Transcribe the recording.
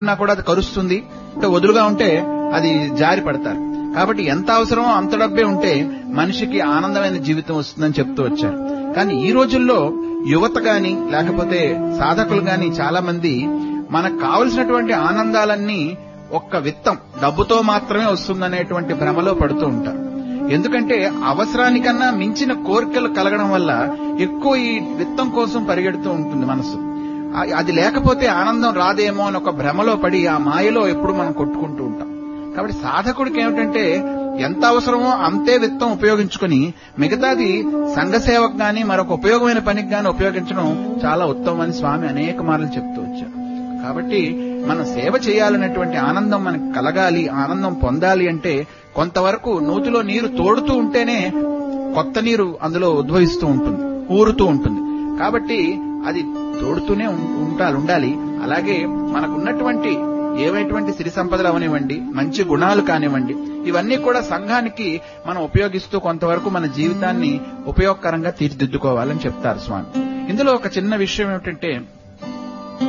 ఉన్నా కూడా అది కరుస్తుంది అంటే వదులుగా ఉంటే అది జారి పడతారు కాబట్టి ఎంత అవసరమో అంత డబ్బే ఉంటే మనిషికి ఆనందమైన జీవితం వస్తుందని చెప్తూ వచ్చారు కానీ ఈ రోజుల్లో యువత గాని లేకపోతే సాధకులు గాని చాలా మంది మనకు కావలసినటువంటి ఆనందాలన్నీ ఒక్క విత్తం డబ్బుతో మాత్రమే వస్తుందనేటువంటి భ్రమలో పడుతూ ఉంటారు ఎందుకంటే అవసరానికన్నా మించిన కోరికలు కలగడం వల్ల ఎక్కువ ఈ విత్తం కోసం పరిగెడుతూ ఉంటుంది మనసు ఆ- అది లేకపోతే ఆనందం రాదేమో అని ఒక భ్రమలో పడి ఆ మాయలో ఎప్పుడు మనం కొట్టుకుంటూ ఉంటాం కాబట్టి సాధకుడికి ఏమిటంటే ఎంత అవసరమో అంతే విత్తం ఉపయోగించుకుని మిగతాది సంఘ సేవకు గాని మరొక ఉపయోగమైన పనికి గాని ఉపయోగించడం చాలా ఉత్తమం అని స్వామి అనేక మార్లు చెప్తూ వచ్చారు కాబట్టి మనం సేవ చేయాలనేటువంటి ఆనందం మనకు కలగాలి ఆనందం పొందాలి అంటే కొంతవరకు నూతిలో నీరు తోడుతూ ఉంటేనే కొత్త నీరు అందులో ఉద్భవిస్తూ ఉంటుంది ఊరుతూ ఉంటుంది కాబట్టి అది తోడుతూనే ఉం- ఉంటాలి ఉండాలి అలాగే మనకున్నటువంటి ఏవైటువంటి సిరి సంపదలు అవనివ్వండి మంచి గుణాలు కానివ్వండి ఇవన్నీ కూడా సంఘానికి మనం ఉపయోగిస్తూ కొంతవరకు మన జీవితాన్ని ఉపయోగకరంగా తీర్చిదిద్దుకోవాలని చెప్తారు స్వామి ఇందులో ఒక చిన్న విషయం ఏమిటంటే